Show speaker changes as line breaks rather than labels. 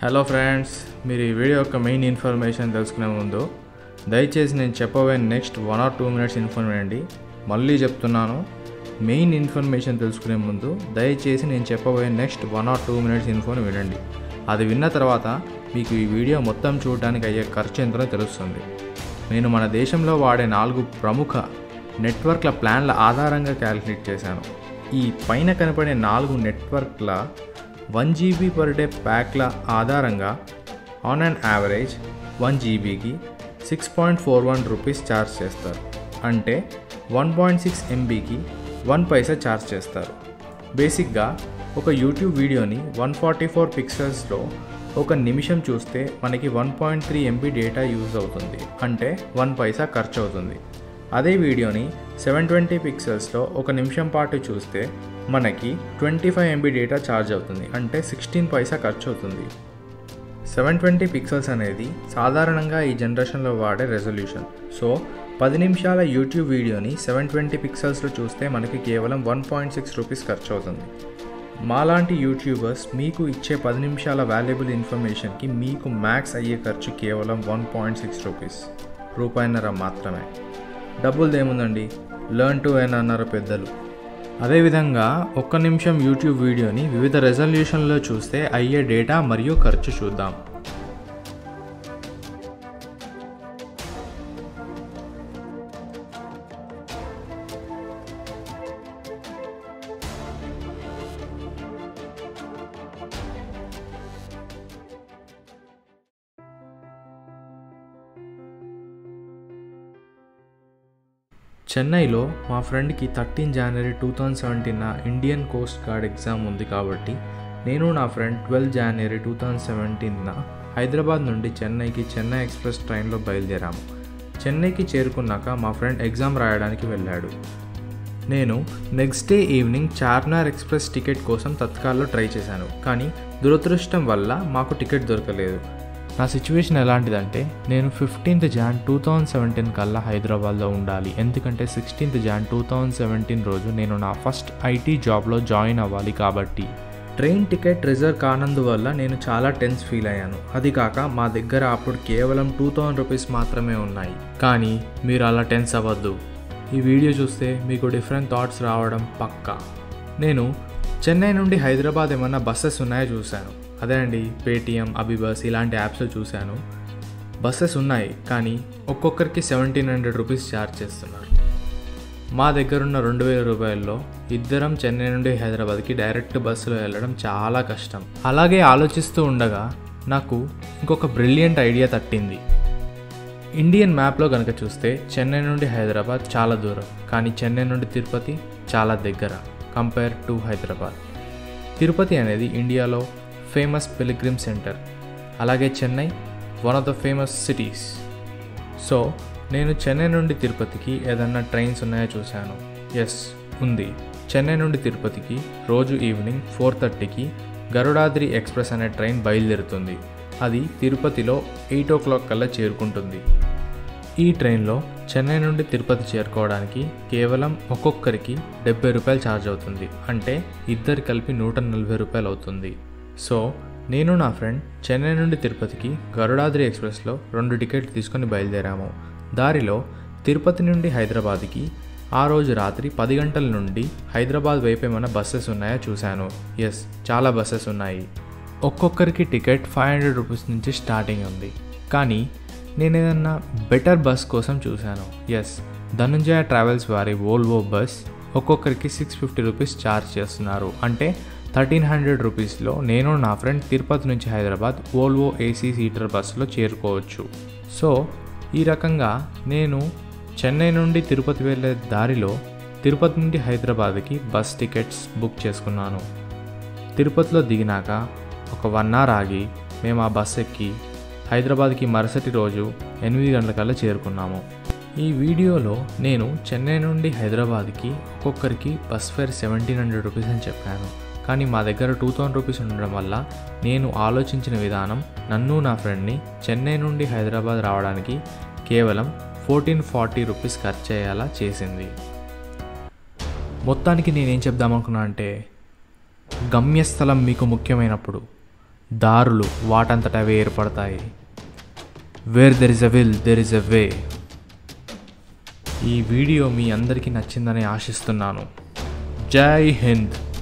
hello friends మీరు ఈ video యొక్క మెయిన్ ఇన్ఫర్మేషన్ తెలుసుకునే ముందు దయచేసి నేను చెప్పబోయే next one or two minutes inform వినండి మళ్ళీ చెప్తున్నాను మెయిన్ ఇన్ఫర్మేషన్ తెలుసుకునే ముందు దయచేసి నేను చెప్పబోయే next one or two minutes ఇన్ఫోన్ వినండి అది విన్న తర్వాత మీకు ఈ వీడియో మొత్తం చూడడానికి అయ్యే ఖర్చు ఎంతో తెలుస్తుంది నేను మన దేశంలో వాడే నాలుగు ప్రముఖ నెట్వర్క్ల ప్లాన్ల ఆధారంగా క్యాలిక్యులేట్ చేశాను ఈ పైన కనపడే నాలుగు నెట్వర్క్ల వన్ జీబీ పర్ డే ప్యాక్ల ఆధారంగా ఆన్ అండ్ యావరేజ్ వన్ జీబీకి six point four one rupees charge చేస్తారు అంటే వన్ పాయింట్ సిక్స్ ఎంబీకి వన్ పైసా ఛార్జ్ చేస్తారు బేసిక్గా ఒక యూట్యూబ్ వీడియోని వన్ ఫార్టీ ఫోర్ పిక్సెల్స్లో ఒక నిమిషం చూస్తే మనకి one point three MB data use అవుతుంది అంటే వన్ పైసా ఖర్చు అవుతుంది అదే వీడియోని సెవెన్ ట్వంటీ పిక్సెల్స్లో ఒక నిమిషం పాటు చూస్తే మనకి twenty five MB data charge అవుతుంది అంటే సిక్స్టీన్ పైసా ఖర్చు అవుతుంది సెవెన్ ట్వంటీ పిక్సెల్స్ అనేది సాధారణంగా ఈ జనరేషన్లో వాడే రెజల్యూషన్ సో పది నిమిషాల యూట్యూబ్ వీడియోని సెవెన్ ట్వంటీ పిక్సెల్స్లో చూస్తే మనకి కేవలం వన్ పాయింట్ సిక్స్ రూపీస్ ఖర్చు అవుతుంది మాలాంటి యూట్యూబర్స్ మీకు ఇచ్చే పది నిమిషాల వాల్యుబుల్ ఇన్ఫర్మేషన్కి మీకు మ్యాక్స్ అయ్యే ఖర్చు కేవలం వన్ పాయింట్ సిక్స్ రూపీస్ రూపాయిన్నర మాత్రమే డబ్బులు ఏముందండి లర్న్ టు ఎన్ అన్నారు పెద్దలు అదేవిధంగా ఒక్క నిమిషం యూట్యూబ్ వీడియోని వివిధ రెజల్యూషన్లో చూస్తే అయ్యే డేటా మరియు ఖర్చు చూద్దాం చెన్నైలో మా ఫ్రెండ్కి థర్టీన్ జనవరి టూ థౌజండ్ సెవెంటీన్న ఇండియన్ కోస్ట్ గార్డ్ ఎగ్జామ్ ఉంది కాబట్టి నేను నా friend twelve January two thousand సెవెంటీన్న హైదరాబాద్ నుండి చెన్నైకి చెన్నై ఎక్స్ప్రెస్ ట్రైన్లో బయలుదేరాము చెన్నైకి చేరుకున్నాక మా ఫ్రెండ్ ఎగ్జామ్ రాయడానికి వెళ్ళాడు నేను next day evening Charminar express ticket కోసం తత్కాల్లో ట్రై చేశాను కానీ దురదృష్టం వల్ల మాకు టికెట్ దొరకలేదు నా సిచ్యువేషన్ ఎలాంటిదంటే నేను fifteenth Jan two thousand seventeen కల్లా హైదరాబాద్లో ఉండాలి ఎందుకంటే sixteenth Jan two thousand seventeen రోజు నేను నా ఫస్ట్ ఐటీ జాబ్లో జాయిన్ అవ్వాలి కాబట్టి ట్రైన్ టికెట్ రిజర్వ్ కానందువల్ల నేను చాలా టెన్స్ ఫీల్ అయ్యాను అది కాక మా దగ్గర అప్పుడు కేవలం టూ థౌజండ్ రూపీస్ మాత్రమే ఉన్నాయి కానీ మీరు అలా టెన్స్ అవ్వద్దు ఈ వీడియో చూస్తే మీకు డిఫరెంట్ థాట్స్ రావడం పక్కా నేను చెన్నై నుండి హైదరాబాద్ ఏమన్నా బస్సెస్ ఉన్నాయో చూశాను అదే అండి పేటిఎం అబిబస్ ఇలాంటి యాప్స్లో చూశాను బస్సెస్ ఉన్నాయి కానీ ఒక్కొక్కరికి సెవెంటీన్ హండ్రెడ్ రూపీస్ ఛార్జ్ చేస్తున్నారు మా దగ్గర ఉన్న రెండు వేల రూపాయల్లో ఇద్దరం చెన్నై నుండి హైదరాబాద్కి డైరెక్ట్ బస్సులో వెళ్ళడం చాలా కష్టం అలాగే ఆలోచిస్తూ ఉండగా నాకు ఇంకొక బ్రిలియంట్ ఐడియా తట్టింది ఇండియన్ మ్యాప్లో కనుక చూస్తే చెన్నై నుండి హైదరాబాద్ చాలా దూరం కానీ చెన్నై నుండి తిరుపతి చాలా దగ్గర కంపేర్ టు హైదరాబాద్ తిరుపతి అనేది ఇండియాలో ఫేమస్ పిలిగ్రిమ్ సెంటర్ అలాగే Chennai one of the famous cities so నేను చెన్నై నుండి తిరుపతికి ఏదన్నా ట్రైన్స్ ఉన్నాయో చూశాను ఎస్ ఉంది చెన్నై నుండి తిరుపతికి రోజు ఈవినింగ్ ఫోర్ థర్టీకి గరుడాద్రి ఎక్స్ప్రెస్ అనే ట్రైన్ బయలుదేరుతుంది అది తిరుపతిలో ఎయిట్ ఓ క్లాక్ కల్లా చేరుకుంటుంది ఈ ట్రైన్లో చెన్నై నుండి తిరుపతి చేరుకోవడానికి కేవలం ఒక్కొక్కరికి డెబ్బై రూపాయలు ఛార్జ్ అవుతుంది అంటే ఇద్దరు కలిపి నూట నలభై రూపాయలు అవుతుంది సో నేను నా ఫ్రెండ్ చెన్నై నుండి తిరుపతికి గరుడాద్రి ఎక్స్ప్రెస్లో రెండు టికెట్లు తీసుకొని బయలుదేరాము దారిలో తిరుపతి నుండి హైదరాబాద్కి ఆ రోజు రాత్రి పది గంటల నుండి హైదరాబాద్ వైపు ఏమైనా బస్సెస్ ఉన్నాయో చూశాను ఎస్ చాలా బస్సెస్ ఉన్నాయి ఒక్కొక్కరికి టికెట్ ఫైవ్ హండ్రెడ్ రూపీస్ నుంచి స్టార్టింగ్ ఉంది కానీ నేను ఏదన్నా బెటర్ బస్ కోసం చూశాను ఎస్ ధనుంజయ ట్రావెల్స్ వారి వోల్వో బస్ ఒక్కొక్కరికి సిక్స్ ఫిఫ్టీ రూపీస్ ఛార్జ్ చేస్తున్నారు అంటే థర్టీన్ హండ్రెడ్ రూపీస్లో నేను నా ఫ్రెండ్ తిరుపతి నుంచి హైదరాబాద్ వోల్వో ఏసీ సీటర్ బస్సులో చేరుకోవచ్చు సో ఈ రకంగా నేను చెన్నై నుండి తిరుపతి వెళ్ళే దారిలో తిరుపతి నుండి హైదరాబాద్కి బస్ టికెట్స్ బుక్ చేసుకున్నాను తిరుపతిలో దిగినాక ఒక వన్ అవర్ ఆగి మేము ఆ బస్ ఎక్కి హైదరాబాద్కి మరుసటి రోజు ఎనిమిది గంటలకల్లా చేరుకున్నాము ఈ వీడియోలో నేను చెన్నై నుండి హైదరాబాద్కి ఒక్కొక్కరికి bus fare seventeen hundred rupees అని చెప్పాను కానీ మా దగ్గర టూ థౌజండ్ రూపీస్ ఉండడం వల్ల నేను ఆలోచించిన విధానం నన్ను నా ఫ్రెండ్ని చెన్నై నుండి హైదరాబాద్ రావడానికి కేవలం ఫోర్టీన్ ఫార్టీ రూపీస్ ఖర్చు అయ్యేలా చేసింది మొత్తానికి నేనేం చెప్దామనుకున్నా అంటే గమ్యస్థలం మీకు ముఖ్యమైనప్పుడు దారులు వాటంతట అవే ఏర్పడతాయి where there is a will there is a way ఈ వీడియో మీ అందరికీ నచ్చిందని ఆశిస్తున్నాను జై హింద్